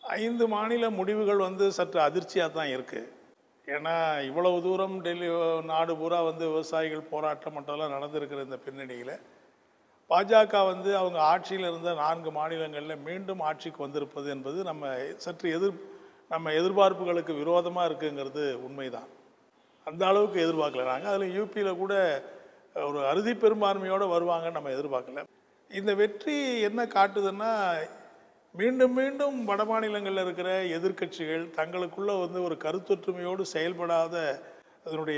ஐந்து மாநில முடிவுகள் வந்து சற்று அதிர்ச்சியாக தான் இருக்குது ஏன்னா இவ்வளவு தூரம் டெல்லி நாடு பூரா வந்து விவசாயிகள் போராட்டம் மற்றெல்லாம் நடந்திருக்கிற இந்த பின்னணியில் பாஜக வந்து அவங்க ஆட்சியில் இருந்த நான்கு மாநிலங்களில் மீண்டும் ஆட்சிக்கு வந்திருப்பது என்பது நம்ம சற்று எதிர் நம்ம எதிர்பார்ப்புகளுக்கு விரோதமாக இருக்குங்கிறது உண்மைதான் அந்த அளவுக்கு எதிர்பார்க்கல நாங்கள் அதில் யூபியில் கூட ஒரு அறுதி பெரும்பான்மையோடு வருவாங்கன்னு நம்ம எதிர்பார்க்கல இந்த வெற்றி என்ன காட்டுதுன்னா மீண்டும் மீண்டும் வட மாநிலங்களில் இருக்கிற எதிர்க்கட்சிகள் தங்களுக்குள்ள வந்து ஒரு கருத்தொற்றுமையோடு செயல்படாத அதனுடைய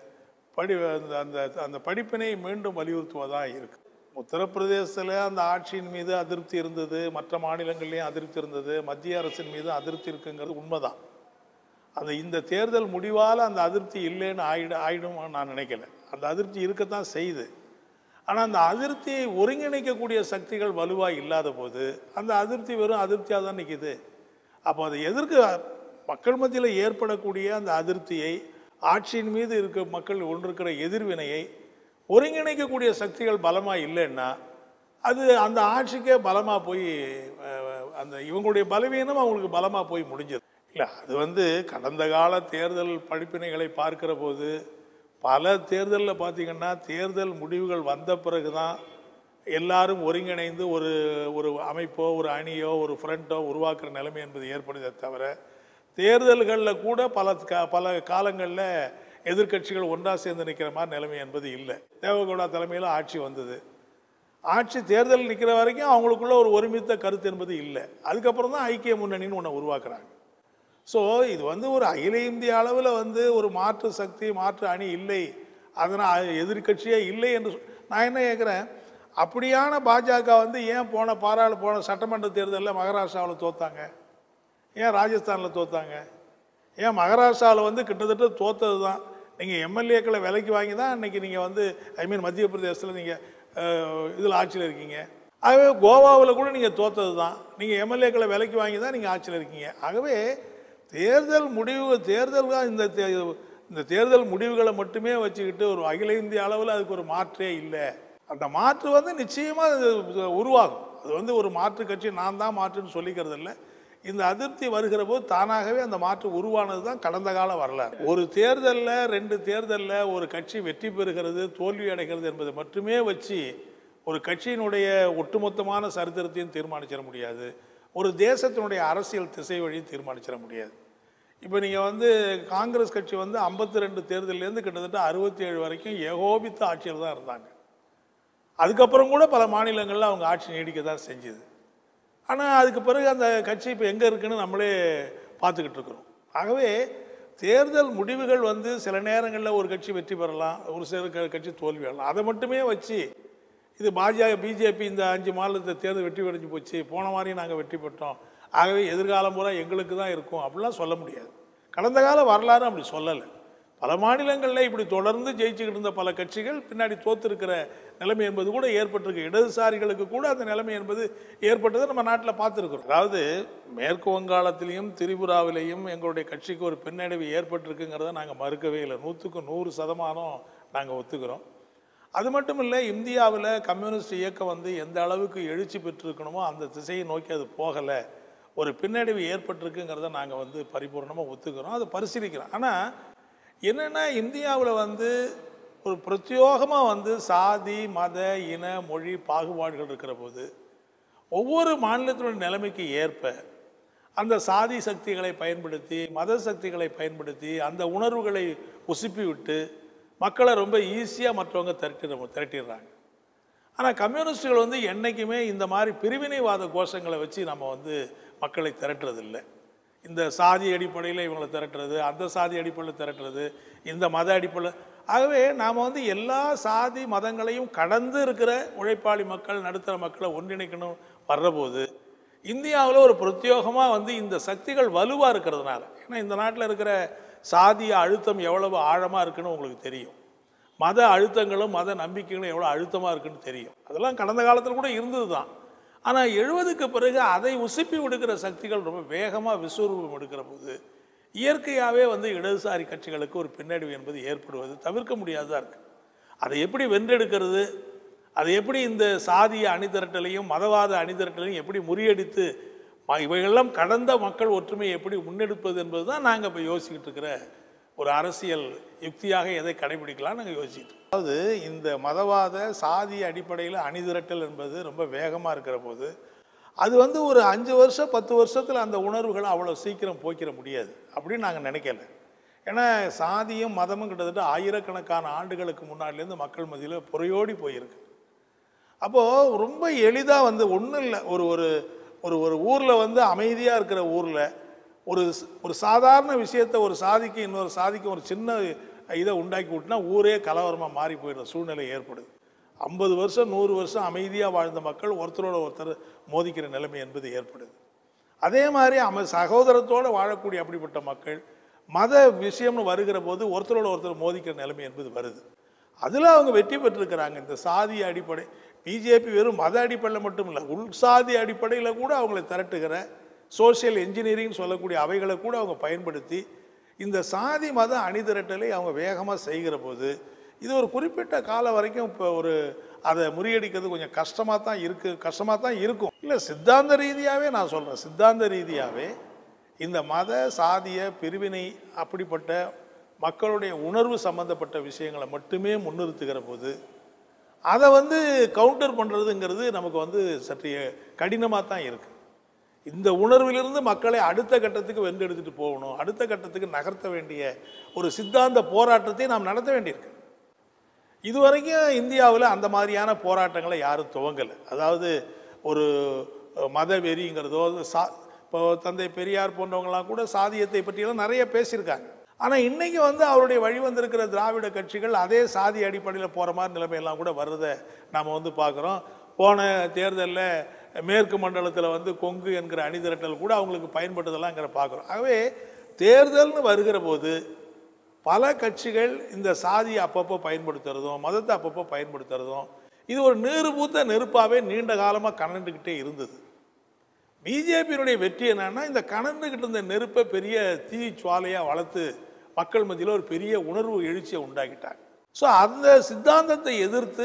படி அந்த அந்த அந்த படிப்பினை மீண்டும் வலியுறுத்துவதாக இருக்கு உத்தரப்பிரதேசத்தில் அந்த ஆட்சியின் மீது அதிருப்தி இருந்தது மற்ற மாநிலங்கள்லேயும் அதிருப்தி இருந்தது மத்திய அரசின் மீது அதிருப்தி இருக்குங்கிறது உண்மைதான் அந்த இந்த தேர்தல் முடிவால் அந்த அதிருப்தி இல்லைன்னு ஆயிடு ஆயிடும் நான் நினைக்கல அந்த அதிருப்தி இருக்கத்தான் செய்யுது ஆனால் அந்த அதிருப்தியை ஒருங்கிணைக்கக்கூடிய சக்திகள் வலுவாக இல்லாத போது அந்த அதிருப்தி வெறும் அதிருப்தியாக தான் நிற்கிது அப்போ அதை எதிர்க்க மக்கள் மத்தியில் ஏற்படக்கூடிய அந்த அதிருப்தியை ஆட்சியின் மீது இருக்க மக்கள் ஒன்றிருக்கிற எதிர்வினையை ஒருங்கிணைக்கக்கூடிய சக்திகள் பலமாக இல்லைன்னா அது அந்த ஆட்சிக்கே பலமாக போய் அஹ், அந்த இவங்களுடைய பலவீனம் அவங்களுக்கு பலமாக போய் முடிஞ்சது இல்லை அது வந்து கடந்த கால தேர்தல் படிப்பினைகளை பார்க்கிற போது பல தேர்தலில் பார்த்தீங்கன்னா தேர்தல் முடிவுகள் வந்த பிறகு தான் எல்லாரும் ஒருங்கிணைந்து ஒரு ஒரு அமைப்போ ஒரு அணியோ ஒரு ஃப்ரண்ட்டோ உருவாக்குற நிலைமை என்பது ஏற்படுதே தவிர தேர்தல்களில் கூட பல க- பல காலங்களில் எதிர்க்கட்சிகள் ஒன்றா சேர்ந்து நிற்கிற மாதிரி நிலைமை என்பது இல்லை தேவகவுடா தலைமையில் ஆட்சி வந்தது ஆட்சி தேர்தல் நிற்கிற வரைக்கும் அவங்களுக்குள்ள ஒரு ஒருமித்த கருத்து என்பது இல்லை அதுக்கப்புறம் தான் ஐக்கிய முன்னணின்னு ஒன்று உருவாக்குறாங்க ஸோ இது வந்து ஒரு அகில இந்திய அளவில் வந்து ஒரு மாற்று சக்தி மாற்று அணி இல்லை அதனால் எதிர்க்கட்சியே இல்லை என்று சொ- நான் என்ன கேட்குறேன் அப்படியான பாஜக வந்து ஏன் போன பாராளு போன சட்டமன்ற தேர்தலில் மகாராஷ்டிராவில் தோத்தாங்க ஏன் ராஜஸ்தானில் தோத்தாங்க ஏன் மகாராஷ்டிராவில் வந்து கிட்டத்தட்ட தோத்தது தான் நீங்கள் எம்எல்ஏக்களை விலைக்கு வாங்கி தான் இன்னைக்கு நீங்கள் வந்து ஐ மீன் மத்திய பிரதேசத்தில் நீங்கள் இதில் ஆட்சியில் இருக்கீங்க ஆகவே கோவாவில் கூட நீங்கள் தோத்தது தான் நீங்கள் எம்எல்ஏக்களை விலைக்கு வாங்கி தான் நீங்கள் ஆட்சியில் இருக்கீங்க ஆகவே தேர்தல் முடிவு தேர்தல் தான் இந்த தே- இந்த தேர்தல் முடிவுகளை மட்டுமே வச்சுக்கிட்டு ஒரு அகில இந்திய அளவில் அதுக்கு ஒரு மாற்றே இல்லை அந்த மாற்று வந்து நிச்சயமாக உருவாகும் அது வந்து ஒரு மாற்று கட்சி நான் தான் மாற்றுன்னு சொல்லிக்கிறது இல்லை இந்த அதிருப்தி வருகிற போது தானாகவே அந்த மாற்று உருவானது தான் கடந்த கால வரலாறு ஒரு தேர்தலில் ரெண்டு தேர்தலில் ஒரு கட்சி வெற்றி பெறுகிறது தோல்வி அடைகிறது என்பதை மட்டுமே வச்சு ஒரு கட்சியினுடைய ஒட்டுமொத்தமான சரித்திரத்தையும் தீர்மானிச்சிட முடியாது ஒரு தேசத்தினுடைய அரசியல் திசை வழியும் தீர்மானிச்சிட முடியாது இப்போ நீங்கள் வந்து காங்கிரஸ் கட்சி வந்து ஐம்பத்தி ரெண்டு தேர்தலேருந்து கிட்டத்தட்ட அறுபத்தி ஏழு வரைக்கும் ஏகோபித்த ஆட்சியில் தான் இருந்தாங்க அதுக்கப்புறம் கூட பல மாநிலங்களில் அவங்க ஆட்சி நீடிக்க தான் செஞ்சுது ஆனால் அதுக்கு பிறகு அந்த கட்சி இப்போ எங்கே இருக்குன்னு நம்மளே பார்த்துக்கிட்டு இருக்கிறோம் ஆகவே தேர்தல் முடிவுகள் வந்து சில நேரங்களில் ஒரு கட்சி வெற்றி பெறலாம் ஒரு சில க- கட்சி தோல்வி அடையலாம் அதை மட்டுமே வச்சு இது பாஜக பிஜேபி இந்த அஞ்சு மாநிலத்தை தேர்தல் வெற்றி அடைஞ்சு போச்சு போன மாதிரி நாங்கள் வெற்றி பெற்றோம் ஆகவே எதிர்காலம் பூரா எங்களுக்கு தான் இருக்கும் அப்படிலாம் சொல்ல முடியாது கடந்த கால வரலாறு அப்படி சொல்லலை பல மாநிலங்களில் இப்படி தொடர்ந்து ஜெயிச்சுக்கிட்டு இருந்த பல கட்சிகள் பின்னாடி தோத்திருக்கிற நிலைமை என்பது கூட ஏற்பட்டிருக்கு இடதுசாரிகளுக்கு கூட அந்த நிலைமை என்பது ஏற்பட்டதை நம்ம நாட்டில் பார்த்துருக்குறோம் அதாவது மேற்கு வங்காளத்திலையும் திரிபுராவிலையும் எங்களுடைய கட்சிக்கு ஒரு பின்னடைவு ஏற்பட்டிருக்குங்கிறத நாங்கள் மறுக்கவே இல்லை நூற்றுக்கு நூறு சதமானம் நாங்கள் ஒத்துக்கிறோம் அது மட்டும் இல்லை இந்தியாவில் கம்யூனிஸ்ட் இயக்கம் வந்து எந்த அளவுக்கு எழுச்சி பெற்றிருக்கணுமோ அந்த திசையை நோக்கி அது போகலை ஒரு பின்னடைவு ஏற்பட்டிருக்குங்கிறத நாங்கள் வந்து பரிபூர்ணமாக ஒத்துக்கிறோம் அதை பரிசீலிக்கிறோம் ஆனால் என்னென்னா இந்தியாவில் வந்து ஒரு பிரத்யோகமாக வந்து சாதி மத இன மொழி பாகுபாடுகள் இருக்கிற போது ஒவ்வொரு மாநிலத்தினுடைய நிலைமைக்கு ஏற்ப அந்த சாதி சக்திகளை பயன்படுத்தி மத சக்திகளை பயன்படுத்தி அந்த உணர்வுகளை உசுப்பி விட்டு மக்களை ரொம்ப ஈஸியாக மற்றவங்க திரட்டி திரட்டிடுறாங்க ஆனால் கம்யூனிஸ்டுகள் வந்து என்றைக்குமே இந்த மாதிரி பிரிவினைவாத கோஷங்களை வச்சு நம்ம வந்து மக்களை திரட்டுறதில்லை இந்த சாதி அடிப்படையில் இவங்களை திரட்டுறது அந்த சாதி அடிப்படையில் திரட்டுறது இந்த மத அடிப்படையில் ஆகவே நாம் வந்து எல்லா சாதி மதங்களையும் கடந்து இருக்கிற உழைப்பாளி மக்கள் நடுத்தர மக்களை ஒன்றிணைக்கணும் வர்றபோது இந்தியாவில் ஒரு பிரத்யோகமாக வந்து இந்த சக்திகள் வலுவாக இருக்கிறதுனால ஏன்னா இந்த நாட்டில் இருக்கிற சாதிய அழுத்தம் எவ்வளவு ஆழமாக இருக்குன்னு உங்களுக்கு தெரியும் மத அழுத்தங்களும் மத நம்பிக்கைகளும் எவ்வளோ அழுத்தமாக இருக்குன்னு தெரியும் அதெல்லாம் கடந்த காலத்தில் கூட இருந்தது தான் ஆனால் எழுபதுக்கு பிறகு அதை உசுப்பி விடுக்கிற சக்திகள் ரொம்ப வேகமாக விஸ்வரூபம் எடுக்கிற போது இயற்கையாகவே வந்து இடதுசாரி கட்சிகளுக்கு ஒரு பின்னடைவு என்பது ஏற்படுவது தவிர்க்க முடியாததாக இருக்குது அதை எப்படி வென்றெடுக்கிறது அதை எப்படி இந்த சாதிய அணிதிரட்டலையும் மதவாத அணிதிரட்டலையும் எப்படி முறியடித்து ம- இவைகளெல்லாம் கடந்த மக்கள் ஒற்றுமையை எப்படி முன்னெடுப்பது என்பது தான் நாங்கள் இப்போ யோசிக்கிட்டு இருக்கிற ஒரு அரசியல் யுக்தியாக எதை கடைபிடிக்கலாம் நாங்கள் யோசிச்சுட்டு இருக்கோம். அதாவது இந்த மதவாத சாதி அடிப்படையில் அணிதிரட்டல் என்பது ரொம்ப வேகமாக இருக்கிற போது அது வந்து ஒரு அஞ்சு வருஷம் பத்து வருஷத்தில் அந்த உணர்வுகளை அவ்வளோ சீக்கிரம் போக்கிட முடியாது அப்படின்னு நாங்கள் நினைக்கல ஏன்னா சாதியும் மதமும் கிட்டத்தட்ட ஆயிரக்கணக்கான ஆண்டுகளுக்கு முன்னாடிலேருந்து மக்கள் மத்தியில் புறையோடி போயிருக்கு அப்போது ரொம்ப எளிதாக வந்து ஒன்றும் இல்லை ஒரு ஒரு ஒரு ஒரு ஊரில் வந்து அமைதியாக இருக்கிற ஊரில் ஒரு ஸ்- ஒரு சாதாரண விஷயத்தை ஒரு சாதிக்கு இன்னொரு சாதிக்கு ஒரு சின்ன இதை உண்டாக்கி விட்டுனா ஊரே கலவரமாக மாறி போயிடுற சூழ்நிலை ஏற்படுது ஐம்பது வருஷம் நூறு வருஷம் அமைதியாக வாழ்ந்த மக்கள் ஒருத்தரோட ஒருத்தர் மோதிக்கிற நிலைமை என்பது ஏற்படுது அதே மாதிரி அம சகோதரத்தோடு வாழக்கூடிய அப்படிப்பட்ட மக்கள் மத விஷயம்னு வருகிற போது ஒருத்தரோட ஒருத்தர் மோதிக்கிற நிலைமை என்பது வருது அதில் அவங்க வெற்றி பெற்றிருக்கிறாங்க இந்த சாதி அடிப்படை பிஜேபி வெறும் மத அடிப்படையில் மட்டும் இல்லை உள் சாதி அடிப்படையில் கூட அவங்களை திரட்டுகிற சோஷியல் இன்ஜினியரிங் சொல்லக்கூடிய அவைகளை கூட அவங்க பயன்படுத்தி இந்த சாதி மத அணிதிரட்டலை அவங்க வேகமாக செய்கிற போது இது ஒரு குறிப்பிட்ட காலம் வரைக்கும் இப்போ ஒரு அதை முறியடிக்கிறது கொஞ்சம் கஷ்டமாக தான் இருக்கு கஷ்டமாக தான் இருக்கும் இல்லை சித்தாந்த ரீதியாகவே நான் சொல்கிறேன் சித்தாந்த ரீதியாகவே இந்த மத சாதிய பிரிவினை அப்படிப்பட்ட மக்களுடைய உணர்வு சம்பந்தப்பட்ட விஷயங்களை மட்டுமே முன்னிறுத்துகிற போது அதை வந்து கவுண்டர் பண்ணுறதுங்கிறது நமக்கு வந்து சற்று கடினமாக தான் இருக்குது இந்த உணர்விலிருந்து மக்களை அடுத்த கட்டத்துக்கு வென்றெடுத்துட்டு போகணும் அடுத்த கட்டத்துக்கு நகர்த்த வேண்டிய ஒரு சித்தாந்த போராட்டத்தை நாம் நடத்த வேண்டியிருக்கு இதுவரைக்கும் இந்தியாவில் அந்த மாதிரியான போராட்டங்களை யாரும் துவங்கலை அதாவது ஒரு அஹ், மத வெறிங்கிறதோ சா இப்போ தந்தை பெரியார் போன்றவங்கலாம் கூட சாதியத்தை பற்றியெல்லாம் நிறைய பேசியிருக்காங்க ஆனால் இன்னைக்கு வந்து அவருடைய வழி வந்திருக்கிற திராவிட கட்சிகள் அதே சாதி அடிப்படையில் போகிற மாதிரி நிலைமையெல்லாம் கூட வர்றதை நாம் வந்து பார்க்குறோம் போன தேர்தலில் மேற்கு மண்டலத்தில் வந்து கொங்கு என்கிற அணிதிரட்டல் கூட அவங்களுக்கு பயன்பட்டதெல்லாங்கிற பார்க்குறோம் ஆகவே தேர்தல்னு வருகிற போது பல கட்சிகள் இந்த சாதியை அப்பப்போ பயன்படுத்துறதும் மதத்தை அப்பப்போ பயன்படுத்துறதும் இது ஒரு நீர் பூத்த நெருப்பாகவே நீண்ட காலமாக கனண்டுக்கிட்டே இருந்தது பிஜேபியினுடைய வெற்றி என்னன்னா இந்த கனண்டுக்கிட்டு இருந்த நெருப்பை பெரிய தீ சுவாலையாக வளர்த்து மக்கள் மத்தியில் ஒரு பெரிய உணர்வு எழுச்சியை உண்டாக்கிட்டாங்க ஸோ அந்த சித்தாந்தத்தை எதிர்த்து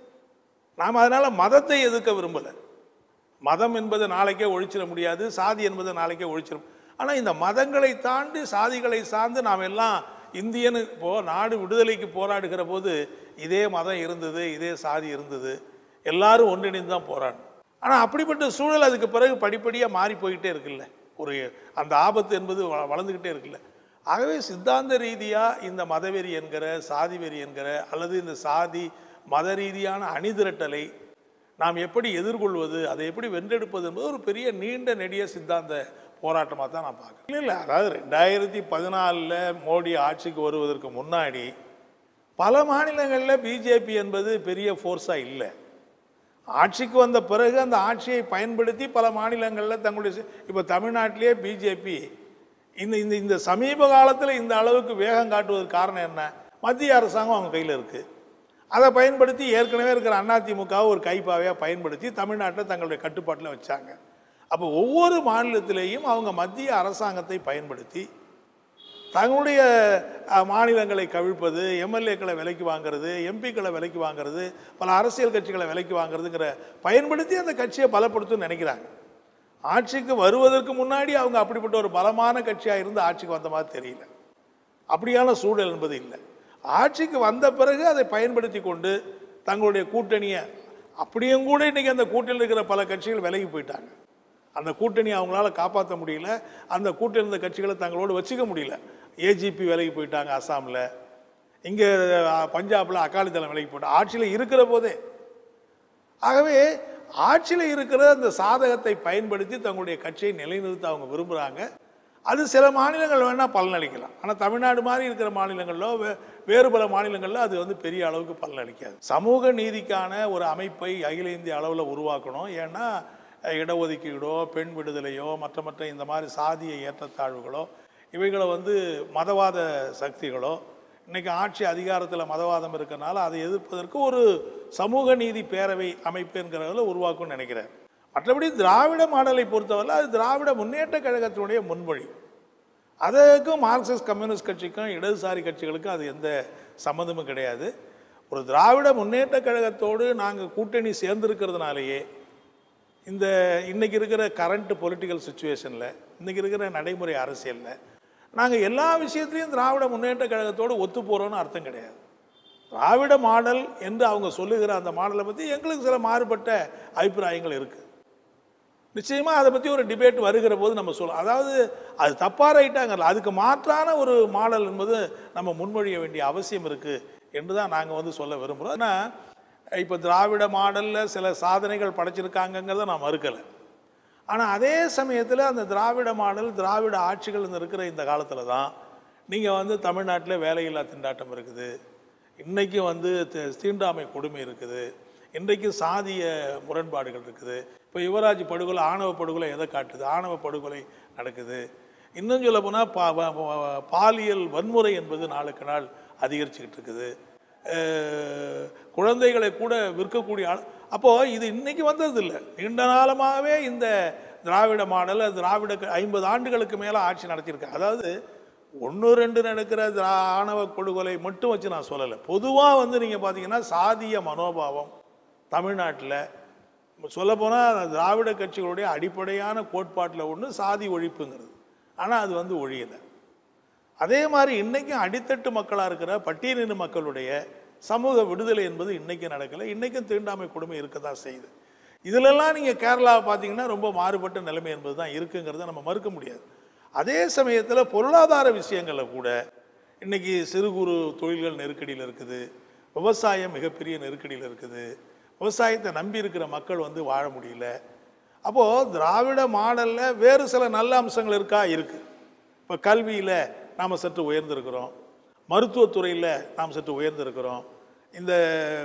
நாம் அதனால் மதத்தை எதிர்க்க விரும்பலை மதம் என்பதை நாளைக்கே ஒழிச்சிட முடியாது சாதி என்பதை நாளைக்கே ஒழிச்சிடும் ஆனால் இந்த மதங்களை தாண்டி சாதிகளை சார்ந்து நாம் எல்லாம் இந்தியனு இப்போ நாடு விடுதலைக்கு போராடுகிற போது இதே மதம் இருந்தது இதே சாதி இருந்தது எல்லாரும் ஒன்றிணைந்து தான் போராடணும் ஆனால் அப்படிப்பட்ட சூழல் அதுக்கு பிறகு படிப்படியாக மாறி போய்கிட்டே இருக்குல்ல ஒரு அந்த ஆபத்து என்பது வ- வளர்ந்துக்கிட்டே இருக்குல்ல ஆகவே சித்தாந்த ரீதியாக இந்த மதவெறி என்கிற சாதி வெறி என்கிற அல்லது இந்த சாதி மத ரீதியான அணிதிரட்டலை நாம் எப்படி எதிர்கொள்வது அதை எப்படி வென்றெடுப்பது என்பது ஒரு பெரிய நீண்ட நெடிய சித்தாந்த போராட்டமாக தான் நான் பார்க்குறேன் இல்லை இல்லை அதாவது ரெண்டாயிரத்தி பதினாலில் மோடி ஆட்சிக்கு வருவதற்கு முன்னாடி பல மாநிலங்களில் பிஜேபி என்பது பெரிய ஃபோர்ஸாக இல்லை ஆட்சிக்கு வந்த பிறகு அந்த ஆட்சியை பயன்படுத்தி பல மாநிலங்களில் தங்களுடைய இப்போ தமிழ்நாட்டிலேயே பிஜேபி இந்த இந்த இந்த சமீப காலத்தில் இந்த அளவுக்கு வேகம் காட்டுவதற்கு காரணம் என்ன மத்திய அரசாங்கம் அவங்க கையில் இருக்குது அதை பயன்படுத்தி ஏற்கனவே இருக்கிற அதிமுகவை ஒரு கைப்பாவையாக பயன்படுத்தி தமிழ்நாட்டை தங்களுடைய கட்டுப்பாட்டில் வச்சாங்க அப்போ ஒவ்வொரு மாநிலத்திலேயும் அவங்க மத்திய அரசாங்கத்தை பயன்படுத்தி தங்களுடைய அஹ், மாநிலங்களை கவிழ்ப்பது எம்எல்ஏக்களை விலைக்கு வாங்குறது எம்பிக்களை விலைக்கு வாங்குறது பல அரசியல் கட்சிகளை விலைக்கு வாங்குறதுங்கிற பயன்படுத்தி அந்த கட்சியை பலப்படுத்தும்னு நினைக்கிறாங்க ஆட்சிக்கு வருவதற்கு முன்னாடி அவங்க அப்படிப்பட்ட ஒரு பலமான கட்சியாக இருந்து ஆட்சிக்கு வந்த மாதிரி தெரியல அப்படியான சூழல் என்பது இல்லை ஆட்சிக்கு வந்த பிறகு அதை பயன்படுத்தி கொண்டு தங்களுடைய கூட்டணியை அப்படியும் கூட இன்னைக்கு அந்த கூட்டணியில் இருக்கிற பல கட்சிகள் விலகி போயிட்டாங்க அந்த கூட்டணியை அவங்களால காப்பாற்ற முடியல அந்த கூட்டணி இருந்த கட்சிகளை தங்களோடு வச்சுக்க முடியல ஏஜிபி விலகி போயிட்டாங்க அசாமில் இங்கே பஞ்சாபில் அகாலிதளம் விலகி போயிட்டாங்க ஆட்சியில் இருக்கிற போதே ஆகவே ஆட்சியில் இருக்கிற அந்த சாதகத்தை பயன்படுத்தி தங்களுடைய கட்சியை நிலைநிறுத்த அவங்க விரும்புகிறாங்க அது சில மாநிலங்கள் வேணால் பலனளிக்கலாம் ஆனால் தமிழ்நாடு மாதிரி இருக்கிற மாநிலங்களிலோ வே- வேறு பல மாநிலங்களில் அது வந்து பெரிய அளவுக்கு பலனளிக்காது சமூக நீதிக்கான ஒரு அமைப்பை அகில இந்திய அளவில் உருவாக்கணும் ஏன்னா அஹ், இடஒதுக்கீடோ பெண் விடுதலையோ மற்ற மற்ற இந்த மாதிரி சாதிய ஏற்றத்தாழ்வுகளோ இவைகளை வந்து மதவாத சக்திகளோ இன்னைக்கு ஆட்சி அதிகாரத்தில் மதவாதம் இருக்கனால அதை எதிர்ப்பதற்கு ஒரு சமூக நீதி பேரவை அமைப்பு என்கிறதில் உருவாக்கும்னு நினைக்கிறேன் மற்றபடி திராவிட மாடலை பொறுத்தவரை அது திராவிட முன்னேற்ற கழகத்தினுடைய முன்மொழி அதுக்கும் மார்க்சிஸ்ட் கம்யூனிஸ்ட் கட்சிக்கும் இடதுசாரி கட்சிகளுக்கும் அது எந்த சம்மந்தமும் கிடையாது ஒரு திராவிட முன்னேற்ற கழகத்தோடு நாங்கள் கூட்டணி சேர்ந்திருக்கிறதுனாலேயே இந்த இன்னைக்கு இருக்கிற கரண்ட் பொலிட்டிக்கல் சுச்சுவேஷனில் இன்னைக்கு இருக்கிற நடைமுறை அரசியலில் நாங்கள் எல்லா விஷயத்துலையும் திராவிட முன்னேற்ற கழகத்தோடு ஒத்து போகிறோன்னு அர்த்தம் கிடையாது திராவிட மாடல் என்று அவங்க சொல்லுகிற அந்த மாடலை பற்றி எங்களுக்கு சில மாறுபட்ட அபிப்பிராயங்கள் இருக்குது நிச்சயமாக அதை பற்றி ஒரு டிபேட் வருகிற போது நம்ம சொல்லலாம் அதாவது அது தப்பாக ரைட்டாங்கல்ல அதுக்கு மாற்றான ஒரு மாடல் என்பது நம்ம முன்மொழிய வேண்டிய அவசியம் இருக்குது என்று தான் நாங்கள் வந்து சொல்ல விரும்புகிறோம் ஏன்னா இப்போ திராவிட மாடலில் சில சாதனைகள் படைச்சிருக்காங்கங்கிறத நான் மறுக்கலை ஆனால் அதே சமயத்தில் அந்த திராவிட மாடல் திராவிட ஆட்சிகள் இருக்கிற இந்த காலத்தில் தான் நீங்கள் வந்து தமிழ்நாட்டில் வேலையில்லா திண்டாட்டம் இருக்குது இன்றைக்கி வந்து தி- தீண்டாமை கொடுமை இருக்குது இன்றைக்கு சாதிய முரண்பாடுகள் இருக்குது இப்போ யுவராஜ் படுகொலை ஆணவ படுகொலை எதை காட்டுது ஆணவ படுகொலை நடக்குது இன்னும் சொல்ல போனால் பா பா- பா- பாலியல் வன்முறை என்பது நாளுக்கு நாள் அதிகரிச்சுக்கிட்டு இருக்குது அஹ், குழந்தைகளை கூட விற்கக்கூடிய ஆள் அப்போது இது இன்னைக்கு வந்தது இல்லை நீண்ட காலமாகவே இந்த திராவிட மாடல் திராவிட க- ஐம்பது ஆண்டுகளுக்கு மேலே ஆட்சி நடத்தியிருக்காங்க அதாவது ஒன்று ரெண்டு நடக்கிற திரா ஆணவ கொடுகொலை மட்டும் வச்சு நான் சொல்லலை பொதுவாக வந்து நீங்கள் பார்த்தீங்கன்னா சாதிய மனோபாவம் தமிழ்நாட்டில் சொல்லப்போனால் திராவிட கட்சிகளுடைய அடிப்படையான கோட்பாட்டில் ஒன்று சாதி ஒழிப்புங்கிறது ஆனால் அது வந்து ஒழியலை அதே மாதிரி இன்னைக்கும் அடித்தட்டு மக்களாக இருக்கிற பட்டியலின மக்களுடைய சமூக விடுதலை என்பது இன்னைக்கும் நடக்கலை இன்னைக்கும் தீண்டாமை கொடுமை இருக்க தான் செய்யுது இதிலெல்லாம் நீங்கள் கேரளாவை பார்த்தீங்கன்னா ரொம்ப மாறுபட்ட நிலைமை என்பது தான் இருக்குங்கிறத நம்ம மறுக்க முடியாது அதே சமயத்தில் பொருளாதார விஷயங்களில் கூட இன்னைக்கு சிறு குறு தொழில்கள் நெருக்கடியில் இருக்குது விவசாயம் மிகப்பெரிய நெருக்கடியில் இருக்குது விவசாயத்தை நம்பி இருக்கிற மக்கள் வந்து வாழ முடியல அப்போது திராவிட மாடலில் வேறு சில நல்ல அம்சங்கள் இருக்கா இருக்குது இப்போ கல்வியில் நாம் சற்று உயர்ந்திருக்கிறோம் மருத்துவத்துறையில் நாம் சற்று உயர்ந்திருக்கிறோம் இந்த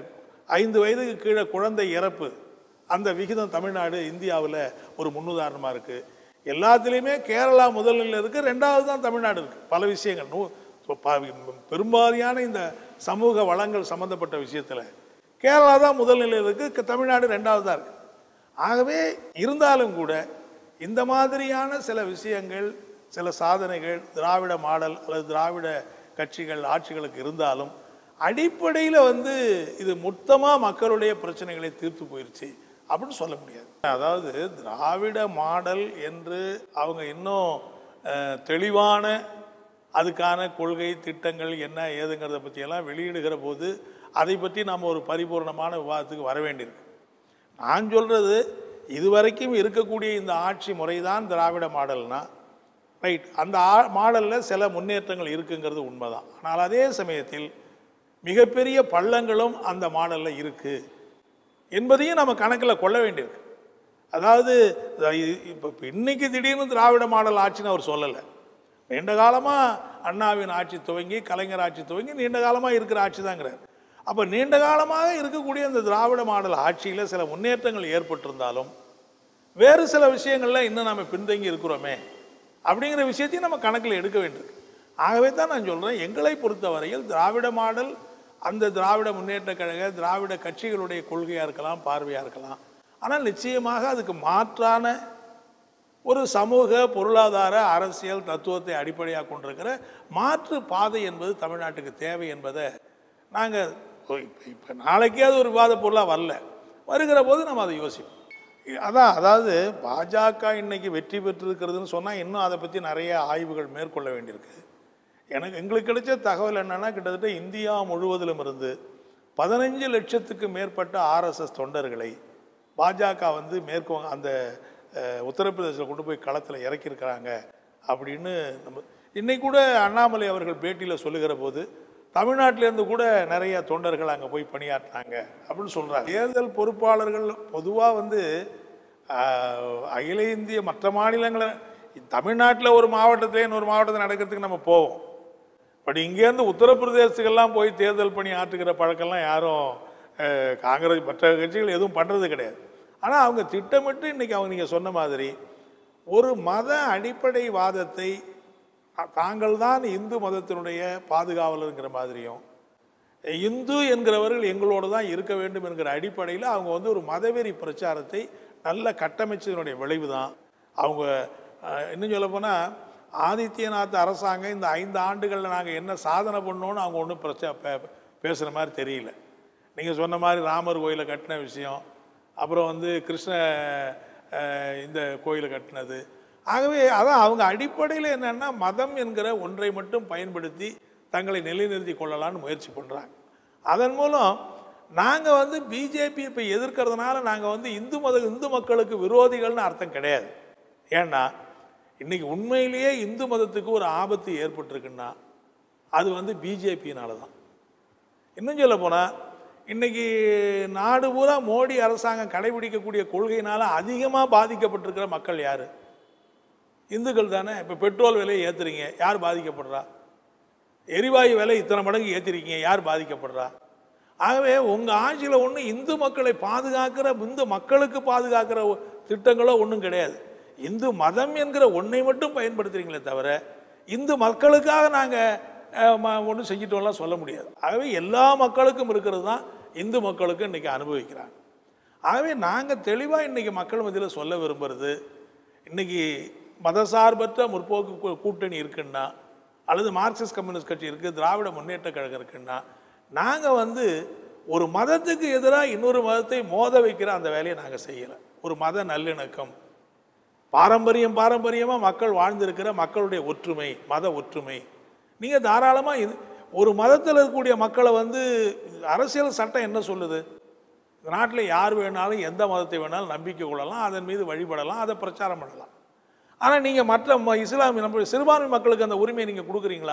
ஐந்து வயதுக்கு கீழே குழந்தை இறப்பு அந்த விகிதம் தமிழ்நாடு இந்தியாவில் ஒரு முன்னுதாரணமாக இருக்குது எல்லாத்துலேயுமே கேரளா முதலில் இருக்குது ரெண்டாவது தான் தமிழ்நாடு இருக்குது பல விஷயங்கள் நூ இப்போ ப- பெரும்பாலான இந்த சமூக வளங்கள் சம்மந்தப்பட்ட விஷயத்தில் கேரளா தான் முதல் நிலையில் இருக்குது தமிழ்நாடு ரெண்டாவது தான் இருக்குது ஆகவே இருந்தாலும் கூட இந்த மாதிரியான சில விஷயங்கள் சில சாதனைகள் திராவிட மாடல் அல்லது திராவிட கட்சிகள் ஆட்சிகளுக்கு இருந்தாலும் அடிப்படையில் வந்து இது மொத்தமாக மக்களுடைய பிரச்சனைகளை தீர்த்து போயிருச்சு அப்படின்னு சொல்ல முடியாது அதாவது திராவிட மாடல் என்று அவங்க இன்னும் அஹ், தெளிவான அதுக்கான கொள்கை திட்டங்கள் என்ன ஏதுங்கிறத பற்றியெல்லாம் வெளியிடுகிற போது அதை பற்றி நாம் ஒரு பரிபூர்ணமான விவாதத்துக்கு வர வேண்டியிருக்கு நான் சொல்கிறது இதுவரைக்கும் இருக்கக்கூடிய இந்த ஆட்சி முறை தான் திராவிட மாடல்னா ரைட் அந்த ஆ- மாடலில் சில முன்னேற்றங்கள் இருக்குங்கிறது உண்மைதான் ஆனால் அதே சமயத்தில் மிகப்பெரிய பள்ளங்களும் அந்த மாடலில் இருக்குது என்பதையும் நம்ம கணக்கில் கொள்ள வேண்டியிருக்கு அதாவது இப்போ இன்னைக்கு திடீர்னு திராவிட மாடல் ஆட்சின்னு அவர் சொல்லலை நீண்ட காலமாக அண்ணாவின் ஆட்சி துவங்கி கலைஞர் ஆட்சி துவங்கி நீண்ட காலமாக இருக்கிற ஆட்சி தாங்கிறார் அப்போ நீண்ட காலமாக இருக்கக்கூடிய அந்த திராவிட மாடல் ஆட்சியில் சில முன்னேற்றங்கள் ஏற்பட்டிருந்தாலும் வேறு சில விஷயங்கள்ல இன்னும் நம்ம பின்தங்கி இருக்கிறோமே அப்படிங்கிற விஷயத்தையும் நம்ம கணக்கில் எடுக்க வேண்டியிருக்கு ஆகவே தான் நான் சொல்கிறேன் எங்களை பொறுத்தவரையில் திராவிட மாடல் அந்த திராவிட முன்னேற்ற கழக திராவிட கட்சிகளுடைய கொள்கையாக இருக்கலாம் பார்வையாக இருக்கலாம் ஆனால் நிச்சயமாக அதுக்கு மாற்றான ஒரு சமூக பொருளாதார அரசியல் தத்துவத்தை அடிப்படையாக கொண்டிருக்கிற மாற்று பாதை என்பது தமிழ்நாட்டுக்கு தேவை என்பதை நாங்கள் இப்போ நாளைக்கே அது ஒரு விவாத பொருளாக வரல வருகிற போது நம்ம அதை யோசிப்போம் அதான் அதாவது பாஜக இன்னைக்கு வெற்றி பெற்றிருக்கிறதுன்னு சொன்னால் இன்னும் அதை பற்றி நிறைய ஆய்வுகள் மேற்கொள்ள வேண்டியிருக்கு எனக்கு எங்களுக்கு கிடைச்ச தகவல் என்னன்னா கிட்டத்தட்ட இந்தியா முழுவதிலும் இருந்து பதினஞ்சு லட்சத்துக்கு மேற்பட்ட ஆர்எஸ்எஸ் தொண்டர்களை பாஜக வந்து மேற்கு அந்த அஹ், உத்தரப்பிரதேசத்தில் கொண்டு போய் களத்தில் இறக்கியிருக்கிறாங்க அப்படின்னு நம்ம இன்னைக்கு கூட அண்ணாமலை அவர்கள் பேட்டியில் சொல்லுகிற போது தமிழ்நாட்டிலேருந்து கூட நிறைய தொண்டர்கள் அங்கே போய் பணியாற்றினாங்க அப்படின்னு சொல்கிறாங்க தேர்தல் பொறுப்பாளர்கள் பொதுவாக வந்து ஆஹ், அகில இந்திய மற்ற மாநிலங்களை தமிழ்நாட்டில் ஒரு மாவட்டத்திலே இன்னொரு மாவட்டத்தில் நடக்கிறதுக்கு நம்ம போவோம் பட் இங்கேருந்து உத்தரப்பிரதேசத்துக்கெல்லாம் போய் தேர்தல் பணி ஆற்றுகிற பழக்கம்லாம் யாரும் அஹ், காங்கிரஸ் மற்ற கட்சிகள் எதுவும் பண்ணுறது கிடையாது ஆனால் அவங்க திட்டமிட்டு இன்னைக்கு அவங்க நீங்கள் சொன்ன மாதிரி ஒரு மத அடிப்படை வாதத்தை தாங்கள் தான் இந்து மதத்தினுடைய பாதுகாவலருங்கிற மாதிரியும் இந்து என்கிறவர்கள் எங்களோடு தான் இருக்க வேண்டும் என்கிற அடிப்படையில் அவங்க வந்து ஒரு மதவெறி பிரச்சாரத்தை நல்ல கட்டமைச்சதனுடைய விளைவு தான் அவங்க அஹ், இன்னும் சொல்ல போனால் ஆதித்யநாத் அரசாங்கம் இந்த ஐந்து ஆண்டுகளில் நாங்கள் என்ன சாதனை பண்ணோன்னு அவங்க ஒன்றும் பிரச்சா பே- பேசுகிற மாதிரி தெரியல நீங்கள் சொன்ன மாதிரி ராமர் கோயிலை கட்டின விஷயம் அப்புறம் வந்து கிருஷ்ண அஹ், இந்த கோயிலை கட்டினது ஆகவே அதான் அவங்க அடிப்படையில் என்னன்னா மதம் என்கிற ஒன்றை மட்டும் பயன்படுத்தி தங்களை நிலைநிறுத்தி கொள்ளலாம்னு முயற்சி பண்ணுறாங்க அதன் மூலம் நாங்கள் வந்து பிஜேபி இப்போ எதிர்க்கிறதுனால நாங்கள் வந்து இந்து மத இந்து மக்களுக்கு விரோதிகள்னு அர்த்தம் கிடையாது ஏன்னா இன்னைக்கு உண்மையிலேயே இந்து மதத்துக்கு ஒரு ஆபத்து ஏற்பட்டிருக்குன்னா அது வந்து பிஜேபியினால தான் இன்னும் சொல்ல போனால் இன்னைக்கு நாடு பூரா மோடி அரசாங்கம் கடைபிடிக்கக்கூடிய கொள்கையினால அதிகமாக பாதிக்கப்பட்டிருக்கிற மக்கள் யார் இந்துக்கள் தானே இப்போ பெட்ரோல் விலையை ஏற்றுறீங்க யார் பாதிக்கப்படுறா எரிவாயு விலை இத்தனை மடங்கு ஏற்றிருக்கீங்க யார் பாதிக்கப்படுறா ஆகவே உங்கள் ஆட்சியில் ஒன்றும் இந்து மக்களை பாதுகாக்கிற இந்து மக்களுக்கு பாதுகாக்கிற ஒ- திட்டங்களோ ஒன்றும் கிடையாது இந்து மதம் என்கிற ஒன்றை மட்டும் பயன்படுத்துறீங்களே தவிர இந்து மக்களுக்காக நாங்கள் ஒன்றும் செஞ்சிட்டோம்லாம் சொல்ல முடியாது ஆகவே எல்லா மக்களுக்கும் இருக்கிறது தான் இந்து மக்களுக்கு இன்றைக்கி அனுபவிக்கிறாங்க ஆகவே நாங்கள் தெளிவாக இன்றைக்கி மக்கள் மத்தியில் சொல்ல விரும்புறது இன்னைக்கு மதசார்பற்ற முற்போக்கு கூ- கூட்டணி இருக்குன்னா அல்லது மார்க்சிஸ்ட் கம்யூனிஸ்ட் கட்சி இருக்குது திராவிட முன்னேற்ற கழகம் இருக்குன்னா நாங்கள் வந்து ஒரு மதத்துக்கு எதிராக இன்னொரு மதத்தை மோத வைக்கிற அந்த வேலையை நாங்கள் செய்யலை ஒரு மத நல்லிணக்கம் பாரம்பரியம் பாரம்பரியமாக மக்கள் வாழ்ந்திருக்கிற மக்களுடைய ஒற்றுமை மத ஒற்றுமை நீங்கள் தாராளமாக இது ஒரு மதத்தில் இருக்கக்கூடிய மக்களை வந்து அரசியல் சட்டம் என்ன சொல்லுது இந்த நாட்டில் யார் வேணாலும் எந்த மதத்தை வேணாலும் நம்பிக்கை கொள்ளலாம் அதன் மீது வழிபடலாம் அதை பிரச்சாரம் பண்ணலாம் ஆனால் நீங்கள் மற்ற ம- இஸ்லாமிய நம்ம சிறுபான்மை மக்களுக்கு அந்த உரிமையை நீங்கள் கொடுக்குறீங்களா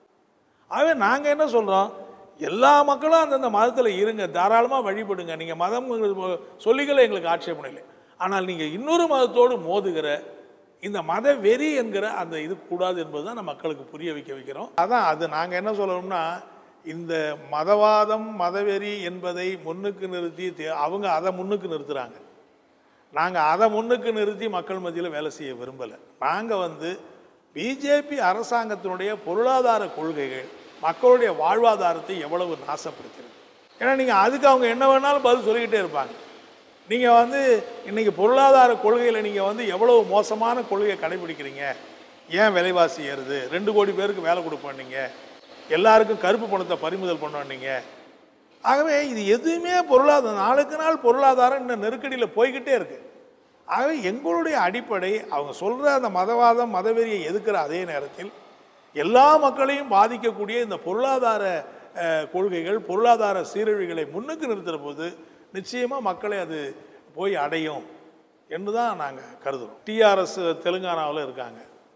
ஆகவே நாங்கள் என்ன சொல்கிறோம் எல்லா மக்களும் அந்தந்த மதத்தில் இருங்க தாராளமாக வழிபடுங்க நீங்கள் மதம் சொல்லிகளை எங்களுக்கு ஆட்சேபணம் இல்லை ஆனால் நீங்கள் இன்னொரு மதத்தோடு மோதுகிற இந்த மத வெறி என்கிற அந்த இது கூடாது என்பது தான் நம்ம மக்களுக்கு புரிய வைக்க வைக்கிறோம் அதான் அது நாங்கள் என்ன சொல்லணும்னா இந்த மதவாதம் மதவெறி என்பதை முன்னுக்கு நிறுத்தி தே- அவங்க அதை முன்னுக்கு நிறுத்துறாங்க நாங்கள் அதை முன்னுக்கு நிறுத்தி மக்கள் மத்தியில் வேலை செய்ய விரும்பலை நாங்கள் வந்து பிஜேபி அரசாங்கத்தினுடைய பொருளாதார கொள்கைகள் மக்களுடைய வாழ்வாதாரத்தை எவ்வளவு நாசப்படுத்துறது ஏன்னா நீங்கள் அதுக்கு அவங்க என்ன வேணாலும் பதில் சொல்லிக்கிட்டே இருப்பாங்க நீங்கள் வந்து இன்னைக்கு பொருளாதார கொள்கையில் நீங்கள் வந்து எவ்வளவு மோசமான கொள்கையை கடைபிடிக்கிறீங்க ஏன் விலைவாசி ஏறுது ரெண்டு கோடி பேருக்கு வேலை கொடுப்பீங்க எல்லாருக்கும் கருப்பு பணத்தை பறிமுதல் பண்ணுவீங்க ஆகவே இது எதுவுமே பொருளாதாரம் நாளுக்கு நாள் பொருளாதாரம் இன்னும் நெருக்கடியில் போய்கிட்டே இருக்கு ஆகவே எங்களுடைய அடிப்படை அவங்க சொல்கிற அந்த மதவாதம் மதவெறியை எதுக்கிற அதே நேரத்தில் எல்லா மக்களையும் பாதிக்கக்கூடிய இந்த பொருளாதார அஹ், கொள்கைகள் பொருளாதார சீரழிவுகளை முன்னுக்கு நிறுத்துற போது நிச்சயமாக மக்களை அது போய் அடையும் என்று தான் நாங்கள் கருதுகிறோம் டிஆர்எஸ் தெலுங்கானாவில் இருக்காங்க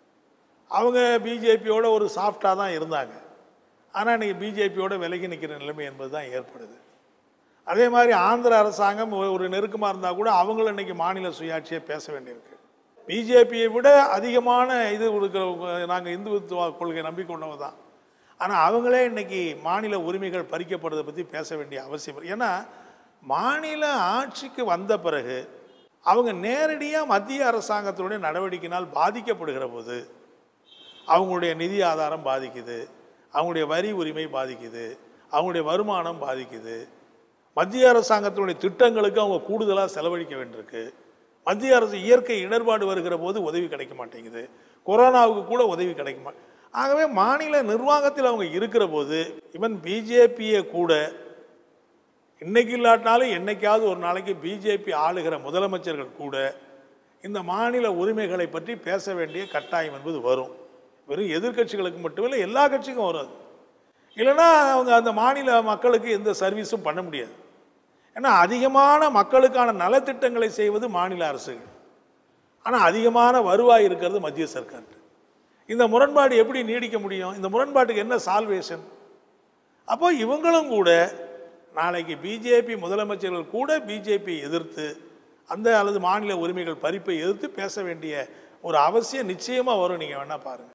அவங்க பிஜேபியோட ஒரு சாஃப்டாக தான் இருந்தாங்க ஆனால் இன்னைக்கு பிஜேபியோட விலகி நிற்கிற நிலைமை என்பது தான் ஏற்படுது அதே மாதிரி ஆந்திர அரசாங்கம் ஒரு- ஒரு நெருக்கமாக இருந்தால் கூட அவங்களும் இன்னைக்கு மாநில சுயாட்சியை பேச வேண்டியிருக்கு பிஜேபியை விட அதிகமான இது கொடுக்குற நாங்கள் இந்துத்துவ கொள்கை நம்பிக்கொண்டவங்க தான் ஆனால் அவங்களே இன்னைக்கு மாநில உரிமைகள் பறிக்கப்படுறதை பற்றி பேச வேண்டிய அவசியம் இருக்கு. ஏன்னா மாநில ஆட்சிக்கு வந்த பிறகு அவங்க நேரடியாக மத்திய அரசாங்கத்தினுடைய நடவடிக்கையினால் பாதிக்கப்படுகிற போது அவங்களுடைய நிதி ஆதாரம் பாதிக்குது அவங்களுடைய வரி உரிமை பாதிக்குது அவங்களுடைய வருமானம் பாதிக்குது மத்திய அரசாங்கத்தினுடைய திட்டங்களுக்கு அவங்க கூடுதலாக செலவழிக்க வேண்டியிருக்கு மத்திய அரசு இயற்கை இடர்பாடு வருகிற போது உதவி கிடைக்க மாட்டேங்குது கொரோனாவுக்கு கூட உதவி கிடைக்க மா ஆகவே மாநில நிர்வாகத்தில் அவங்க இருக்கிற போது இவன் பிஜேபியை கூட இன்னைக்கு இல்லாட்டினாலும் என்னைக்காவது ஒரு நாளைக்கு பிஜேபி ஆளுகிற முதலமைச்சர்கள் கூட இந்த மாநில உரிமைகளை பற்றி பேச வேண்டிய கட்டாயம் என்பது வரும் வெறும் எதிர்க்கட்சிகளுக்கு மட்டுமில்லை எல்லா கட்சிக்கும் வரும் அது இல்லைன்னா அவங்க அந்த மாநில மக்களுக்கு எந்த சர்வீஸும் பண்ண முடியாது ஏன்னா அதிகமான மக்களுக்கான நலத்திட்டங்களை செய்வது மாநில அரசுகள் ஆனால் அதிகமான வருவாய் இருக்கிறது மத்திய சர்க்கார் இந்த முரண்பாடு எப்படி நீடிக்க முடியும் இந்த முரண்பாட்டுக்கு என்ன சால்வேஷன் அப்போ இவங்களும் கூட நாளைக்கு பிஜேபி முதலமைச்சர்கள் கூட பிஜேபி எதிர்த்து அந்த அல்லது மாநில உரிமைகள் பறிப்பை எதிர்த்து பேச வேண்டிய ஒரு அவசியம் நிச்சயமாக வரும் நீங்கள் வேணால் பாருங்கள்